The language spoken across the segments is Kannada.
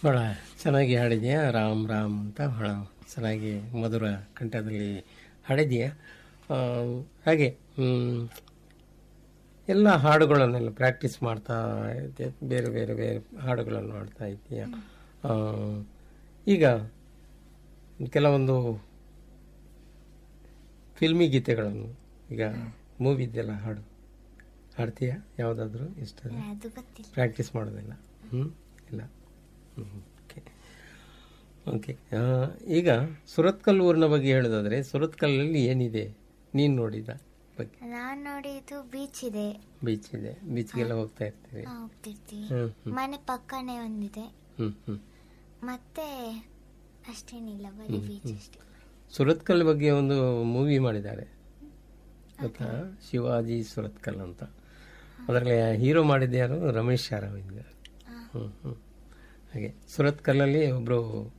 ಭಾಳ ಚೆನ್ನಾಗಿ ಹಾಡಿದ್ಯಾ ರಾಮ್ ರಾಮ್ ಅಂತ ಭಾಳ ಚೆನ್ನಾಗಿ ಮಧುರ ಕಂಠದಲ್ಲಿ ಹಾಡಿದ್ಯಾ ಆ, ಹಾಗೆ ಹ್ಮ್, ಎಲ್ಲ ಹಾಡುಗಳನ್ನೆಲ್ಲ ಪ್ರಾಕ್ಟೀಸ್ ಮಾಡ್ತಾ ಇದ್ದೆ ಬೇರೆ ಬೇರೆ ಬೇರೆ ಹಾಡುಗಳನ್ನು ಹಾಡ್ತಾ ಇದ್ದೀಯಾ ಆ, ಈಗ ಕೆಲವೊಂದು ಫಿಲ್ಮಿ ಗೀತೆಗಳನ್ನು ಈಗ ಮೂವಿದ್ದೆಲ್ಲ ಹಾಡು ಹಾಡ್ತೀಯಾ ಯಾವುದಾದ್ರೂ ಇಷ್ಟ ಅದು ಗೊತ್ತಿಲ್ಲ ಪ್ರಾಕ್ಟೀಸ್ ಮಾಡೋದಿಲ್ಲ ಹ್ಞೂ ಇಲ್ಲ ಹ್ಞೂ ಓಕೆ ಓಕೆ ಆ, ಈಗ ಸುರತ್ಕಲ್ ಊರಿನ ಬಗ್ಗೆ ಹೇಳೋದಾದ್ರೆ ಸುರತ್ಕಲ್ಲಲ್ಲಿ ಏನಿದೆ ನೀನು ನೋಡಿದ ಬಗ್ಗೆ ನಾನ್ ನೋಡಿದ್ದು ಬೀಚ್ ಇದೆ ಬೀಚ್ ಇದೆ ಬೀಚ್ಗೆಲ್ಲ ಹೋಗ್ತಾ ಇರ್ತೀವಿ ಆ, ಹೋಗ್ತಿರ್ತೀವಿ ಹ್ಮ್ ಹ್ಮ್ ಮನೆ ಪಕ್ಕನೇ ಒಂದಿದೆ ಹ್ಮ್ ಹ್ಮ್ ಮತ್ತೆ ಅಷ್ಟೇನಿಲ್ಲ ಬರೀ ಬೀಚ್ ಅಷ್ಟೇ ಸುರತ್ಕಲ್ ಬಗ್ಗೆ ಒಂದು ಮೂವಿ ಮಾಡಿದ್ದಾರೆ ಗೊತ್ತಾ ಶಿವಾಜಿ ಸುರತ್ಕಲ್ ಅಂತ ಅದರಲ್ಲಿ ಹೀರೋ ಮಾಡಿದ್ದು ಯಾರು ರಮೇಶ್ ಅರವಿಂದ್ ಹ್ಮ್ ಹ್ಮ್ ಹಾಗೆ ಸುರತ್ಕಲ್ಲಲ್ಲಿ ಒಬ್ಬರು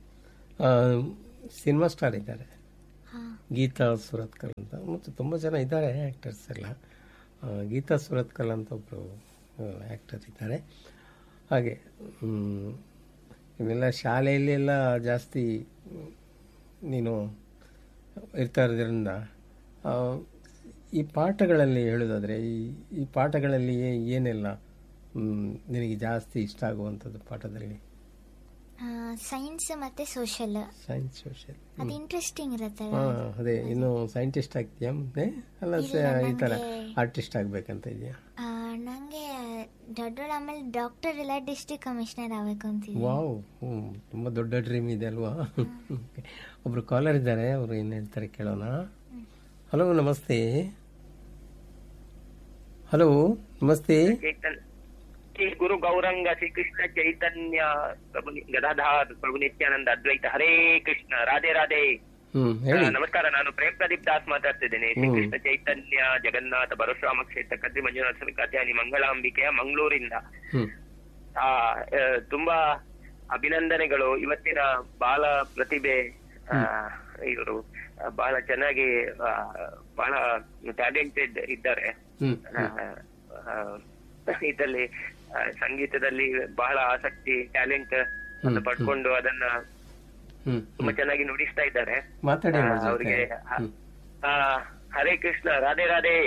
ಸಿನಿಮಾ ಸ್ಟಾರ್ ಇದ್ದಾರೆ ಹಾ ಗೀತಾ ಸುರತ್ಕಲ್ ಅಂತ ಮತ್ತು ತುಂಬ ಜನ ಇದ್ದಾರೆ ಆ್ಯಕ್ಟರ್ಸ್ ಎಲ್ಲ ಆ, ಗೀತಾ ಸುರತ್ಕಲ್ ಅಂತ ಒಬ್ಬರು ಆ್ಯಕ್ಟರ್ ಇದ್ದಾರೆ ಹಾಗೆ ಹ್ಮ್, ಇವೆಲ್ಲ ಶಾಲೆಯಲ್ಲಿ ಎಲ್ಲ ಜಾಸ್ತಿ ಹ್ಮ್, ನೀನು ಇರ್ತಾ ಇರೋದ್ರಿಂದ ಆ, ಈ ಪಾಠಗಳಲ್ಲಿ ಹೇಳೋದಾದರೆ ಈ ಈ ಪಾಠಗಳಲ್ಲಿ ಏ- ಏನೆಲ್ಲ ಹ್ಮ್, ನಿನಗೆ ಜಾಸ್ತಿ ಇಷ್ಟ ಆಗುವಂಥದ್ದು ಪಾಠದಲ್ಲಿ ಸೈನ್ಸ್ ಮತ್ತೆ ಸೋಷಲ್ ಸೈನ್ಸ್ ಸೋಷಿಯಲ್ ಅದು ಇಂಟ್ರೆಸ್ಟಿಂಗ್ ಇರುತ್ತೆ ಹಾ ಅದೇ ಇನ್ನು ಸೈಂಟಿಸ್ಟ್ ಆಗ್ತೀಯಾ ಮುಂದೆ ಅಲ್ಲ ಸ- ಈ ತರ ನಂಗೆ- ಆರ್ಟಿಸ್ಟ್ ಆಗ್ಬೇಕಂತ ಇದೆಯಾ ಆ, ನಂಗೆ ದೊಡ್ಡೋಳು ಆಮೇಲೆ ಡಾಕ್ಟರ್ ಇಲ್ಲ ಡಿಸ್ಟ್ರಿಕ್ಟ್ ಕಮಿಷನರ್ ಆಗ್ಬೇಕು ಅಂತಿದ್ದೆ ವಾವ್ ಹ್ಮ್ ತುಂಬಾ ದೊಡ್ಡ ಡ್ರೀಮ್ ಇದೆ ಅಲ್ವಾ ಒಬ್ರು ಕಾಲರ್ ಇದ್ದಾರೆ ಅವರು ಏನ್ ಹೇಳ್ತಾರೆ ಕೇಳೋಣ ಹಲೋ ನಮಸ್ತೆ ಹಲೋ ನಮಸ್ತೆ ಚೈತನ್ಯ ಶ್ರೀ ಗುರು ಗೌರಂಗ ಶ್ರೀ ಕೃಷ್ಣ ಚೈತನ್ಯ ಪ್ರಭು ನಿ- ಗದಾಧಾರ್ ಪ್ರಭು ನಿತ್ಯಾನಂದ ಅದ್ವೈತ ಹರೇ ಕೃಷ್ಣ ರಾಧೆ ರಾಧೆ ಹ್ಮ್ ಆ, ಹೇಳಿ ನಮಸ್ಕಾರ ನಾನು ಪ್ರೇಮ್ ಪ್ರದೀಪ್ ದಾಸ್ ಮಾತಾಡ್ತಿದ್ದೇನೆ ಶ್ರೀ ಹ್ಮ್. ಕೃಷ್ಣ ಚೈತನ್ಯ ಜಗನ್ನಾಥ ಪರಶುರಾಮ ಕ್ಷೇತ್ರ ಕದ್ರಿ ಮಂಜುನಾಥ ಸ್ವಾಮಿ ಕಾತ್ಯಾನಿ ಮಂಗಳಾಂಬಿಕೆಯ ಮಂಗಳೂರಿಂದ ಹ್ಮ್ ಆ, ಆ, ತುಂಬಾ ಅಭಿನಂದನೆಗಳು ಇವತ್ತಿನ ಬಾಲ ಪ್ರತಿಭೆ ಆ, ಇವರು ಆ, ಬಹಳ ಚೆನ್ನಾಗಿ ಆ, ಬಹಳ ಟ್ಯಾಲೆಂಟೆಡ್ ಇದ್ದಾರೆ ಹ್ಮ್ ಆ, ಆ, ಇದರಲ್ಲಿ ಆ, ಸಂಗೀತದಲ್ಲಿ ಬಹಳ ಆಸಕ್ತಿ ಟ್ಯಾಲೆಂಟ್ ಅನ್ನು ಹ್ಮ್, ಪಡ್ಕೊಂಡು ಅದನ್ನ ಹ್ಮ್ ತುಂಬಾ ಚೆನ್ನಾಗಿ ನುಡಿಸ್ತಾ ಇದ್ದಾರೆ ಮಾತಾಡಿ ಆ, ಅವ್ರ ಜೊತೆ. ಅವ್ರಿಗೆ ಆ, ಹ್ಮ್. ಆ, ಹರೇ ಕೃಷ್ಣ ರಾಧೆ ರಾಧೆ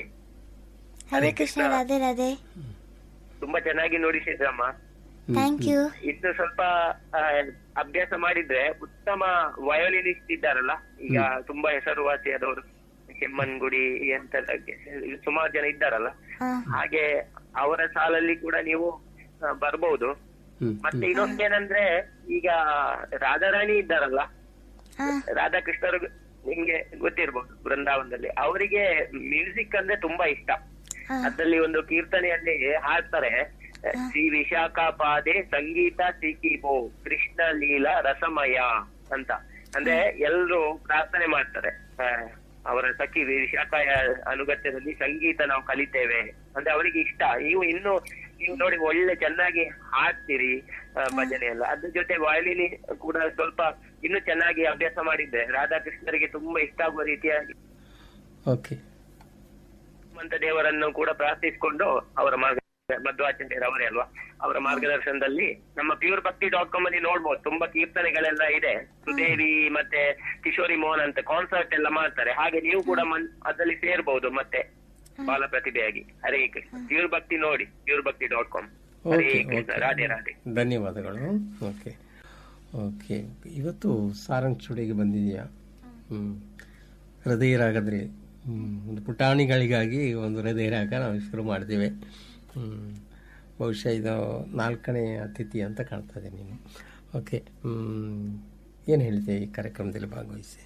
ಹರೇ ಕೃಷ್ಣ ರಾಧೆ ರಾಧೆ ತುಂಬಾ ಚೆನ್ನಾಗಿ ನುಡಿಸಿದ್ರಮ್ಮ ಥ್ಯಾಂಕ್ ಯು ಇನ್ನು ಸ್ವಲ್ಪ ಆ, ಅಭ್ಯಾಸ ಮಾಡಿದ್ರೆ ಉತ್ತಮ ವಯೋಲಿನಿಸ್ಟ್ ಇದ್ದಾರಲ್ಲ ಈಗ ತುಂಬಾ ಹೆಸರುವಾಸಿಯಾದವರು ಕೆಮ್ಮನ್ಗುಡಿ ಅಂತ ಸುಮಾರು ಜನ ಇದ್ದಾರಲ್ಲ ಹಾ ಹಾಗೆ ಅವರ ಸಾಲಲ್ಲಿ ಕೂಡ ನೀವು ಆ, ಬರ್ಬಹುದು ಹ್ಮ್ ಮತ್ತೆ ಇನ್ನೊಂದೇನಂದ್ರೆ ಈಗ ರಾಧಾರಾಣಿ ಇದ್ದಾರಲ್ಲ ಹಾ ರಾಧಾಕೃಷ್ಣರು ನಿಮ್ಗೆ ಗೊತ್ತಿರ್ಬೋದು ಬೃಂದಾವನದಲ್ಲಿ ಅವರಿಗೆ ಮ್ಯೂಸಿಕ್ ಅಂದ್ರೆ ತುಂಬಾ ಇಷ್ಟ ಹಾ. ಅದ್ರಲ್ಲಿ ಒಂದು ಕೀರ್ತನೆಯಲ್ಲಿ ಹಾಡ್ತಾರೆ ಶ್ರೀ ವಿಶಾಖ ಪಾದೆ ಸಂಗೀತ ಸಿಕ್ಕಿಬೋ ಕೃಷ್ಣ ಲೀಲಾ ರಸಮಯ ಅಂತ ಅಂದ್ರೆ ಎಲ್ರು ಪ್ರಾರ್ಥನೆ ಮಾಡ್ತಾರೆ ಆ, ಅವರ ಸಖಿ ವಿಶಾಖ ಅನುಗತ್ಯದಲ್ಲಿ ಸಂಗೀತ ನಾವು ಕಲಿತೇವೆ ಅಂದ್ರೆ ಅವರಿಗೆ ಇಷ್ಟ ನೀವು ಇನ್ನು ನೀವು ನೋಡಿ ಒಳ್ಳೆ ಚೆನ್ನಾಗಿ ಹಾಡ್ತೀರಿ ಆ, ಭಜನೆ ಎಲ್ಲ ಅದ್ರ ಜೊತೆ ವಯಲಿನಿ ಕೂಡ ಸ್ವಲ್ಪ ಇನ್ನು ಚೆನ್ನಾಗಿ ಅಭ್ಯಾಸ ಮಾಡಿದ್ರೆ ರಾಧಾಕೃಷ್ಣರಿಗೆ ತುಂಬಾ ಇಷ್ಟ ಆಗುವ ರೀತಿಯಾಗಿ ಓಕೆ ಹನುಮಂತ ದೇವರನ್ನು ಕೂಡ ಪ್ರಾರ್ಥಿಸಿಕೊಂಡು ಅವರ ಮಾರ್ಗ ಮಧ್ವಾಚಾರ್ಯರು ಅವರೇ ಅಲ್ವಾ ಅವರ ಮಾರ್ಗದರ್ಶನದಲ್ಲಿ ನಮ್ಮ ಪ್ಯೂರ್ ಭಕ್ತಿ ಡಾಟ್ ಕಾಮ್ ಅಲ್ಲಿ ನೋಡ್ಬೋದು ತುಂಬಾ ಕೀರ್ತನೆಗಳೆಲ್ಲ ಇದೆ ಸುದೇವಿ ಮತ್ತೆ ಕಿಶೋರಿ ಮೋಹನ್ ಅಂತ ಕಾನ್ಸರ್ಟ್ ಎಲ್ಲ ಮಾಡ್ತಾರೆ ಹಾಗೆ ನೀವು ಕೂಡ ಮನ್- ಅದ್ರಲ್ಲಿ ಸೇರ್ಬಹುದು ಮತ್ತೆ ಬಾಲ ಪ್ರತಿಭೆಯಾಗಿ ಹರೇ ಕೃಷ್ಣ ಪ್ಯೂರ್ ಭಕ್ತಿ ನೋಡಿ pure Bhakti dot com Hare okay Krishna okay Radhe Radhe ಧನ್ಯವಾದಗಳು ಓಕೆ ಓಕೆ ಇವತ್ತು ಸಾರಂಗ್ ಚುಡಿಗೆ ಬಂದಿದೆಯಾ ಹ್ಮ್ ಹೃದಯ ರಾಗದಲ್ಲಿ ಹ್ಮ್ ಒಂದು ಪುಟಾಣಿಗಳಿಗಾಗಿ ಒಂದು ಹೃದಯ ರಾಗ ನಾವು ಶುರು ಮಾಡಿದ್ದೇವೆ ಹ್ಮ್ ಬಹುಶಃ ಇದು ನಾಲ್ಕನೇ ಅತಿಥಿ ಅಂತ ಕಾಣ್ತದೆ ನೀನು ಓಕೆ ಹ್ಮ್ ಏನು ಹೇಳ್ತೀಯ ಈ ಕಾರ್ಯಕ್ರಮದಲ್ಲಿ ಭಾಗವಹಿಸಿ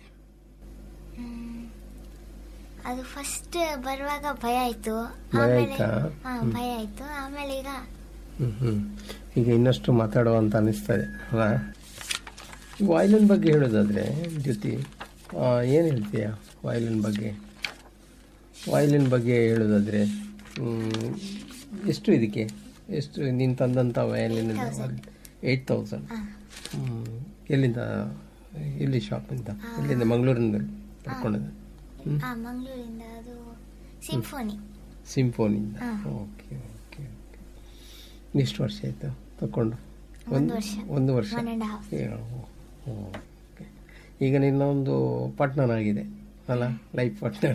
ಹ್ಮ್. ಅದು ಫಸ್ಟ್ ಬರುವಾಗ ಭಯ ಆಯ್ತು ಭಯ ಆಮೇಲೆ ಆಯ್ತಾ? ಹಾ ಭಯ ಆಯ್ತು ಆಮೇಲೆ ಈಗ ಹ್ಮ್ ಹ್ಮ್ ಈಗ ಇನ್ನಷ್ಟು ಮಾತಾಡುವ ಅಂತ ಅನಿಸ್ತದೆ ಅಲ್ಲ ವಾಯ್ಲಿನ್ ಬಗ್ಗೆ ಹೇಳೋದಾದ್ರೆ ಜ್ಯೋತಿ ಏನು ಹೇಳ್ತೀಯ ವಾಯ್ಲಿನ್ ಬಗ್ಗೆ ವಾಯ್ಲಿನ್ ಬಗ್ಗೆ ಹೇಳೋದಾದ್ರೆ ಹ್ಮ್, ಎಷ್ಟು ಇದಕ್ಕೆ ಎಷ್ಟು ನೀನು ತಂದಂಥ ವಯಲಿನ್ ಏಯ್ಟ್ ತೌಸಂಡ್ ಎಲ್ಲಿಂದ ಎಲ್ಲಿ ಶಾಪಿಂದ ಎಲ್ಲಿಂದ ಮಂಗಳೂರಿನಿಂದ ಪಡ್ಕೊಂಡಿದ್ದೆ ಹ್ಮ್ ಹಾ ಮಂಗಳೂರಿಂದ ಅದು ಸಿಂಫೋನಿ ಸಿಂಫೋನಿಯಿಂದ ಹಾ. ಓಕೆ ಓಕೆ ಓಕೆ ಎಷ್ಟು ವರ್ಷ ಆಯಿತು ತಗೊಂಡು ಒಂದು ವರ್ಷ ಒಂದು ವರ್ಷ ಒನ್ ಆ್ಯಂಡ್ ಹಾಫ್ ಏ, ಓ, ಓಕೆ. ಈಗ ನಿನ್ನ ಒಂದು ಪಾರ್ಟ್ನರ್ ಆಗಿದೆ ಅಲ್ಲ ಲೈಫ್ ಪಾರ್ಟ್ನರ್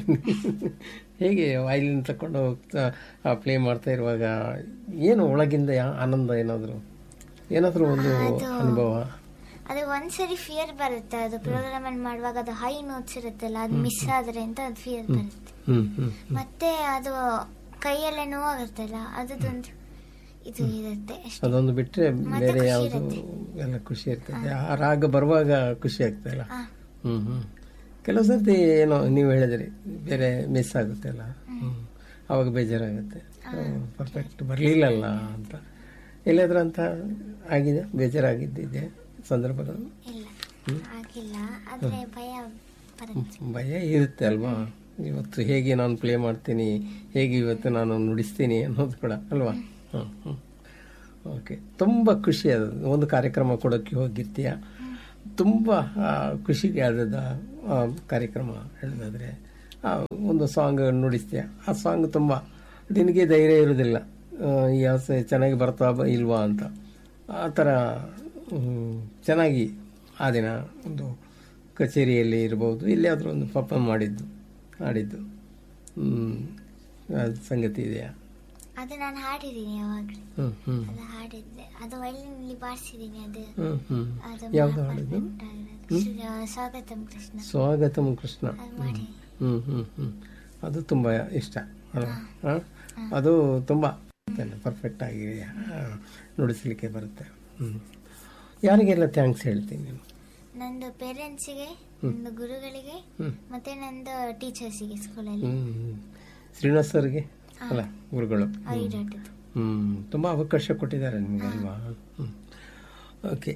ಹೇಗೆ ವಯಲಿನ್ ತಕೊಂಡು ಹೋಗ್ತಾ ಪ್ಲೇ ಮಾಡ್ತಾ ಇರುವಾಗ ಏನು ಒಳಗಿಂದ ಯಾ- ಆನಂದ ಏನಾದರೂ ಏನಾದರೂ ಒಂದು ಅದು- ಅನುಭವ ಅದು ಒಂದ್ಸರಿ ಫಿಯರ್ ಬರುತ್ತೆ ಅದು ಪ್ರೋಗ್ರಾಮ್ ಅನ್ನು ಮಾಡುವಾಗ ಅದು ಹೈ ನೋಟ್ಸ್ ಇರುತ್ತಲ್ಲ ಅದು ಮಿಸ್ ಆದ್ರೆ ಅಂತ ಅದು ಫಿಯರ್ ಬರುತ್ತೆ ಹ್ಮ್ ಹ್ಮ್ ಮತ್ತೆ ಅದು ಕೈಯೆಲ್ಲ ನೋವಾಗುತ್ತಲ್ಲ ಅದೊಂದು ಇದು ಇರುತ್ತೆ ಅಷ್ಟೇ ಅದೊಂದು ಬಿಟ್ರೆ ಮತ್ತೆ ಬೇರೆ ಖುಷಿ ಯಾವುದು ಇರುತ್ತೆ. ಎಲ್ಲ ಖುಷಿ ಇರ್ತದೆ ಆ ರಾಗ ಬರುವಾಗ ಖುಷಿ ಆಗ್ತದಲ್ಲ ಆ, ಹ್ಮ್ ಹ್ಮ್ ಕೆಲವು ಸರ್ತಿ ಏನೋ ನೀವು ಹೇಳಿದ್ರಿ ಬೇರೆ ಮಿಸ್ ಆಗುತ್ತೆ ಅಲ್ಲ ಹ್ಮ್ ಅವಾಗ ಬೇಜಾರಾಗುತ್ತೆ ಪರ್ಫೆಕ್ಟ್ ಬರಲಿಲ್ಲಲ್ಲ ಅಂತ ಎಲ್ಲಾದ್ರೂ ಅಂತ ಆಗಿದೆ ಬೇಜಾರಾಗಿದ್ದಿದೆ ಸಂದರ್ಭಗಳು ಇಲ್ಲ ಆಗಿಲ್ಲ ಆದ್ರೆ ಭಯ ಬರುತ್ತೆ ಭಯ ಇರುತ್ತೆ ಅಲ್ವಾ ಇವತ್ತು ಹೇಗೆ ನಾನು ಪ್ಲೇ ಮಾಡ್ತೀನಿ ಹೇಗೆ ಇವತ್ತು ನಾನು ನುಡಿಸ್ತೀನಿ ಅನ್ನೋದು ಕೂಡ ಅಲ್ವಾ ಹ್ಮ್ ಹ್ಮ್ ಓಕೆ ತುಂಬ ಖುಷಿ ಅದು ಒಂದು ಕಾರ್ಯಕ್ರಮ ಕೊಡೋಕ್ಕೆ ಹೋಗಿರ್ತೀಯ ತುಂಬ ಆ, ಖುಷಿಗೆ ಆದದ ಆ, ಕಾರ್ಯಕ್ರಮ ಹೇಳೋದಾದ್ರೆ ಆ, ಒಂದು ಸಾಂಗ್ ನುಡಿಸ್ತೀಯ ಆ ಸಾಂಗ್ ತುಂಬ ನಿನಗೆ ಧೈರ್ಯ ಇರೋದಿಲ್ಲ ಆ, ಈ ಆಸೆ ಚೆನ್ನಾಗಿ ಬರ್ತಾ ಬ- ಇಲ್ವಾ ಅಂತ ಆ ಥರ ಹ್ಮ್, ಚೆನ್ನಾಗಿ ಆ ದಿನ ಒಂದು ಕಚೇರಿಯಲ್ಲಿ ಇರ್ಬೋದು ಎಲ್ಲಿಯಾದರೂ ಒಂದು ಪರ್ಫಾರ್ಮ್ ಮಾಡಿದ್ದು ಆಡಿದ್ದು ಹ್ಮ್, ಆ ಸಂಗತಿ ಇದೆಯಾ ಅದು ನಾನು ಹಾಡಿದ್ದೀನಿ ಯಾವಾಗ್ಲೂ ಹ್ಮ್ ಹ್ಮ್ ಅದು ಹಾಡಿದ್ದೆ ಅದು ವೈಲಿನಲ್ಲಿ ಬಾರಿಸಿದ್ದೀನಿ ಅದು ಹ್ಮ್ ಹ್ಮ್ ಅದು ಯಾವ್ದು ಬಹಳ ಹಾಡಿದ್ದು perfect ಆಗಿರೋದು. ಶ್ರೀ- ಸ್ವಾಗತಂ ಕೃಷ್ಣ ಸ್ವಾಗತಂ ಕೃಷ್ಣ ಅದು ಮಾಡಿ ಹ್ಮ್ ಹ್ಮ್ ಹ್ಮ್ ಅದು ತುಂಬ ಇಷ್ಟ ಅಲ್ವಾ ಹಾ? ಅದು ತುಂಬ ಪರ್ಫೆಕ್ಟ್ ಆಗಿ ಆ, ನುಡಿಸ್ಲಿಕ್ಕೆ ಬರುತ್ತೆ ಹ್ಮ್ ಯಾರಿಗೆಲ್ಲ ಥ್ಯಾಂಕ್ಸ್ ಹೇಳ್ತೀನಿ ನೀನು ನಂದು ಪೇರೆಂಟ್ಸಿಗೆ ನಂದು ಗುರುಗಳಿಗೆ ಹ್ಮ್. ಮತ್ತೆ ನಂದು ಟೀಚರ್ಸಿಗೆ ಸ್ಕೂಲಲ್ಲಿ ಹ್ಮ್ ಶ್ರೀನಿವಾಸ್ ಸರ್ಗೆ ಅಲ್ಲ ಗುರುಗಳು ಐಡಾಟದ್ದು ಹ್ಮ್ ತುಂಬಾ ಅವಕಾಶ ಕೊಟ್ಟಿದ್ದಾರೆ ನಿಮ್ಗೆ ಅಲ್ವಾ ಹ್ಮ್ ಓಕೆ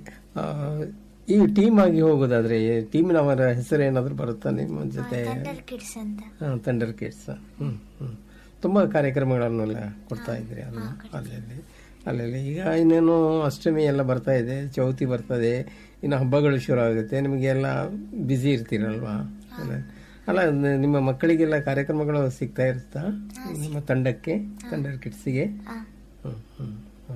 ಈ ಟೀಮ್ ಆಗಿ ಹೋಗೋದಾದ್ರೆ ಟೀಮಿನವರ ಹೆಸರು ಏನಾದ್ರು ಬರುತ್ತಾ ನಿಮ್ಮ ಜೊತೆ ಥಂಡರ್ ಕಿಡ್ಸ್ ಅಂತ ತಂಡರ್ ಕಿಡ್ಸ್ ಹ್ಮ್ ಹ್ಮ್ ತುಂಬಾ ಕಾರ್ಯಕ್ರಮಗಳನ್ನೆಲ್ಲ ಕೊಡ್ತಾ ಇದ್ರಿ ಅಲ್ವಾ ಅಲ್ಲಲ್ಲಿ ಅಲ್ಲಲ್ಲಿ ಈಗ ಇನ್ನೇನು ಅಷ್ಟಮಿ ಎಲ್ಲ ಬರ್ತಾ ಇದೆ ಚೌತಿ ಬರ್ತದೆ ಇನ್ನು ಹಬ್ಬಗಳು ಶುರು ಆಗುತ್ತೆ ನಿಮಗೆಲ್ಲ ಬ್ಯುಸಿ ಇರ್ತೀರಲ್ವಾ ಅಲ್ಲ ಅಲ್ಲ ನ- ನಿಮ್ಮ ಮಕ್ಕಳಿಗೆಲ್ಲ ಕಾರ್ಯಕ್ರಮಗಳು ಸಿಗ್ತಾ ಇರುತ್ತಾ ನಿಮ್ಮ ತಂಡಕ್ಕೆ ತಂಡರ್ ಕಿಡ್ಸಿಗೆ ಆ, ಹ್ಮ್, ಹ್ಮ್.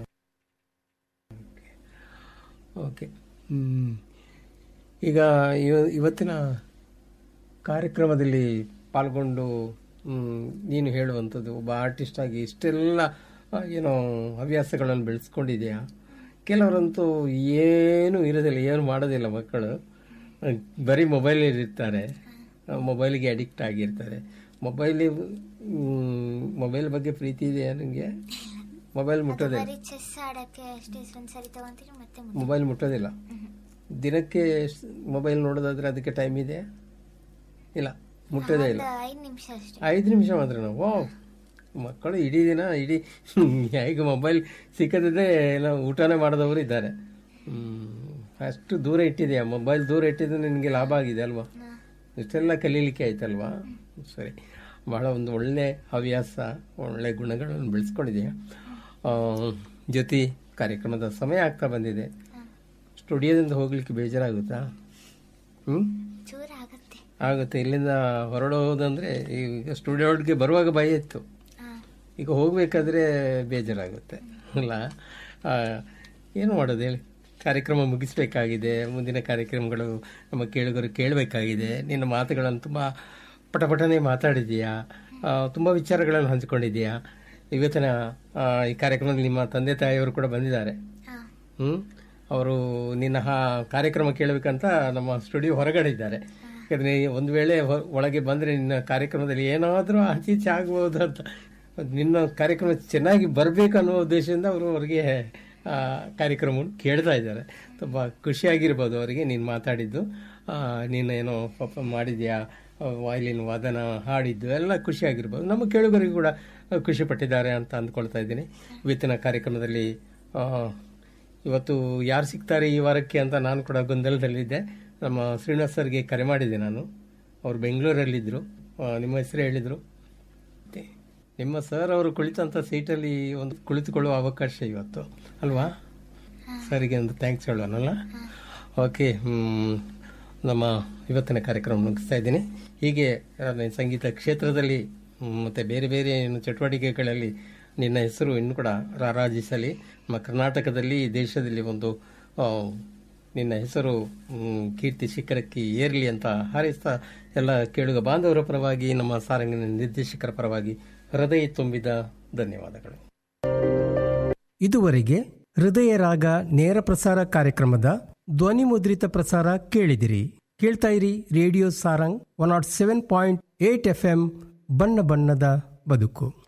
ಓಕೆ ಹ್ಮ್. ಈಗ ಇವ- ಇವತ್ತಿನ ಕಾರ್ಯಕ್ರಮದಲ್ಲಿ ಪಾಲ್ಗೊಂಡು ಹ್ಮ್, ನೀನು ಹೇಳುವಂಥದ್ದು ಒಬ್ಬ ಆರ್ಟಿಸ್ಟ್ ಆಗಿ ಇಷ್ಟೆಲ್ಲ ಆ, ಏನೋ ಹವ್ಯಾಸಗಳನ್ನು ಬೆಳೆಸ್ಕೊಂಡಿದೆಯಾ ಕೆಲವರಂತೂ ಏನು ಇರೋದಿಲ್ಲ ಏನು ಮಾಡೋದಿಲ್ಲ ಮಕ್ಕಳು ಆ, ಬರೀ ಮೊಬೈಲಲ್ಲಿ ಇರ್ತಾರೆ ಮೊಬೈಲಿಗೆ ಅಡಿಕ್ಟ್ ಆಗಿರ್ತಾರೆ ಮೊಬೈಲ್ ಮೊಬೈಲ್ ಬಗ್ಗೆ ಪ್ರೀತಿ ಇದೆಯಾ ನಿಮಗೆ ಮೊಬೈಲ್ ಮುಟ್ಟೋದಿಲ್ಲ ಬರೀ ಚೆಸ್ ಆಡಕ್ಕೆ ಅಷ್ಟೇ ಒಂದ್ಸರಿ ತಗೊಂತೀರಿ ಮತ್ತೆ ಮುಂದೆ. ಮೊಬೈಲ್ ಮುಟ್ಟೋದಿಲ್ಲ ಮ್ಹೂ. ದಿನಕ್ಕೆ ಮೊಬೈಲ್ ನೋಡೋದಾದ್ರೆ ಅದಕ್ಕೆ ಟೈಮ್ ಇದೆ ಇಲ್ಲ ಮುಟ್ಟೋದೇ ಇಲ್ಲ ಒಂದು ಐದು ನಿಮಿಷ ಅಷ್ಟೇ ಐದು ನಿಮಿಷ ಮಾತ್ರ ನಾವು ವಾವ್ ಮಕ್ಕಳು ಇಡೀ ದಿನ ಇಡೀ ಹೇಗೆ ಮೊಬೈಲ್ ಸಿಕ್ಕದಿದ್ರೆ ಎಲ್ಲ ಊಟನೇ ಮಾಡಿದವರು ಇದ್ದಾರೆ ಹ್ಮ್. ಅಷ್ಟು ದೂರ ಇಟ್ಟಿದೆಯಾ ಮೊಬೈಲ್ ದೂರ ಇಟ್ಟಿದ್ದು ನಿನಗೆ ಲಾಭ ಆಗಿದೆ ಅಲ್ವಾ ಹಾ. ಇಷ್ಟೆಲ್ಲ ಕಲೀಲಿಕ್ಕೆ ಆಯ್ತಲ್ವಾ ಸರಿ ಬಹಳ ಒಂದು ಒಳ್ಳೆ ಹವ್ಯಾಸ ಒಳ್ಳೆ ಗುಣಗಳನ್ನು ಬೆಳೆಸ್ಕೊಂಡಿದೆಯಾ ಆ, ಜೊತೆ ಕಾರ್ಯಕ್ರಮದ ಸಮಯ ಆಗ್ತಾ ಬಂದಿದೆ ಸ್ಟುಡಿಯೋದಿಂದ ಹೋಗ್ಲಿಕ್ಕೆ ಬೇಜಾರಾಗುತ್ತಾ ಹ್ಮ್ ಚೂರ ಆಗತ್ತೆ ಆಗುತ್ತೆ ಇಲ್ಲಿಂದ ಹೊರಡೋದಂದ್ರೆ ಈಗ ಸ್ಟುಡಿಯೋಗೆ ಬರುವಾಗ ಭಯ ಇತ್ತು ಹಾ ಈಗ ಹೋಗ್ಬೇಕಾದ್ರೆ ಬೇಜಾರಾಗುತ್ತೆ ಅಲ್ಲ ಆ, ಏನು ಮಾಡೋದು ಹೇಳಿ ಕಾರ್ಯಕ್ರಮ ಮುಗಿಸ್ಬೇಕಾಗಿದೆ ಮುಂದಿನ ಕಾರ್ಯಕ್ರಮಗಳು ನಮ್ಮ ಕೇಳುಗರು ಕೇಳಬೇಕಾಗಿದೆ ನಿನ್ನ ಮಾತುಗಳನ್ನು ತುಂಬ ಪಟಪಟನೆ ಮಾತಾಡಿದೀಯಾ ಆ, ತುಂಬ ವಿಚಾರಗಳನ್ನು ಹಂಚಿಕೊಂಡಿದೀಯಾ ಇವತ್ತಿನ ಆ, ಈ ಕಾರ್ಯಕ್ರಮದಲ್ಲಿ ನಿಮ್ಮ ತಂದೆ ತಾಯಿಯವರು ಕೂಡ ಬಂದಿದ್ದಾರೆ ಹಾ ಹ್ಮ್ ಅವರು ನಿನ್ನ ಹಾ- ಕಾರ್ಯಕ್ರಮ ಕೇಳಬೇಕಂತ ನಮ್ಮ ಸ್ಟುಡಿಯೋ ಹೊರಗಡೆ ಇದ್ದಾರೆ ಯಾಕಂದ್ರೆ ಒಂದು ವೇಳೆ ಹೊ- ಒಳಗೆ ಬಂದ್ರೆ ನಿನ್ನ ಕಾರ್ಯಕ್ರಮದಲ್ಲಿ ಏನಾದರೂ ಆಚೆ ಈಚೆ ಆಗ್ಬೋದು ಅಂತ ನಿನ್ನ ಕಾರ್ಯಕ್ರಮ ಚೆನ್ನಾಗಿ ಬರಬೇಕು ಅನ್ನೋ ಉದ್ದೇಶದಿಂದ ಅವರು ಅವರಿಗೆ ಆ, ಕಾರ್ಯಕ್ರಮವನ್ನು ಕೇಳ್ತಾ ಇದ್ದಾರೆ ತುಂಬ ಖುಷಿಯಾಗಿರ್ಬೋದು ಅವರಿಗೆ ನೀನು ಮಾತಾಡಿದ್ದು ಆ, ನೀನು ಏನೋ ಪಾಪ ಮಾಡಿದ್ಯಾ ವಾಯ್ಲಿನ್ ವಾದನ ಹಾಡಿದ್ದು ಎಲ್ಲ ಖುಷಿಯಾಗಿರ್ಬೋದು ನಮ್ಮ ಕೇಳುಗರಿಗೂ ಕೂಡ ಖುಷಿ ಪಟ್ಟಿದ್ದಾರೆ ಅಂತ ಅಂದ್ಕೊಳ್ತಾ ಇದ್ದೀನಿ ಇವತ್ತಿನ ಕಾರ್ಯಕ್ರಮದಲ್ಲಿ ಆ, ಇವತ್ತು ಯಾರು ಸಿಗ್ತಾರೆ ಈ ವಾರಕ್ಕೆ ಅಂತ ನಾನು ಕೂಡ ಗೊಂದಲದಲ್ಲಿದ್ದೆ ನಮ್ಮ ಶ್ರೀನಿವಾಸ್ ಸರ್ಗೆ ಕರೆ ಮಾಡಿದ್ದೆ ನಾನು ಅವರು ಬೆಂಗಳೂರಲ್ಲಿದ್ದರು ನಿಮ್ಮ ಹೆಸರು ಹೇಳಿದರು ಮತ್ತೆ ನಿಮ್ಮ ಸರ್ ಅವರು ಕುಳಿತಂಥ ಸೀಟಲ್ಲಿ ಒಂದು ಕುಳಿತುಕೊಳ್ಳುವ ಅವಕಾಶ ಇವತ್ತು ಅಲ್ವಾ ಸರಿಗೆ ಒಂದು ಥ್ಯಾಂಕ್ಸ್ ಹೇಳೋಣಲ್ಲ ಓಕೆ ಹ್ಮ್, ನಮ್ಮ ಇವತ್ತಿನ ಕಾರ್ಯಕ್ರಮ ಮುಗಿಸ್ತಾ ಇದ್ದೀನಿ ಹೀಗೆ ಆ, ಸಂಗೀತ ಕ್ಷೇತ್ರದಲ್ಲಿ ಹ್ಮ್, ಮತ್ತೆ ಬೇರೆ ಬೇರೆ ಏನು ಚಟುವಟಿಕೆಗಳಲ್ಲಿ ನಿನ್ನ ಹೆಸರು ಇನ್ನು ಕೂಡ ರಾರಾಜಿಸಲಿ ನಮ್ಮ ಕರ್ನಾಟಕದಲ್ಲಿ ಈ ದೇಶದಲ್ಲಿ ಒಂದು ಆ, ನಿನ್ನ ಹೆಸರು ಮ್, ಕೀರ್ತಿ ಶಿಖರಕ್ಕೆ ಏರಲಿ ಅಂತ ಹಾರೈಸ್ತಾ ಎಲ್ಲ ಕೇಳುಗ ಬಾಂಧವರ ಪರವಾಗಿ ನಮ್ಮ ಸಾರಂಗಿನ ನಿರ್ದೇಶಕರ ಪರವಾಗಿ ಹೃದಯ ತುಂಬಿದ ಧನ್ಯವಾದಗಳು ಇದುವರೆಗೆ ಹೃದಯ ರಾಗ ನೇರ ಪ್ರಸಾರ ಕಾರ್ಯಕ್ರಮದ ಧ್ವನಿ ಮುದ್ರಿತ ಪ್ರಸಾರ ಕೇಳಿದಿರಿ ಕೇಳ್ತಾ ಇರಿ radio Sarang one naught seven point eight F M ಬಣ್ಣ ಬಣ್ಣದ ಬದುಕು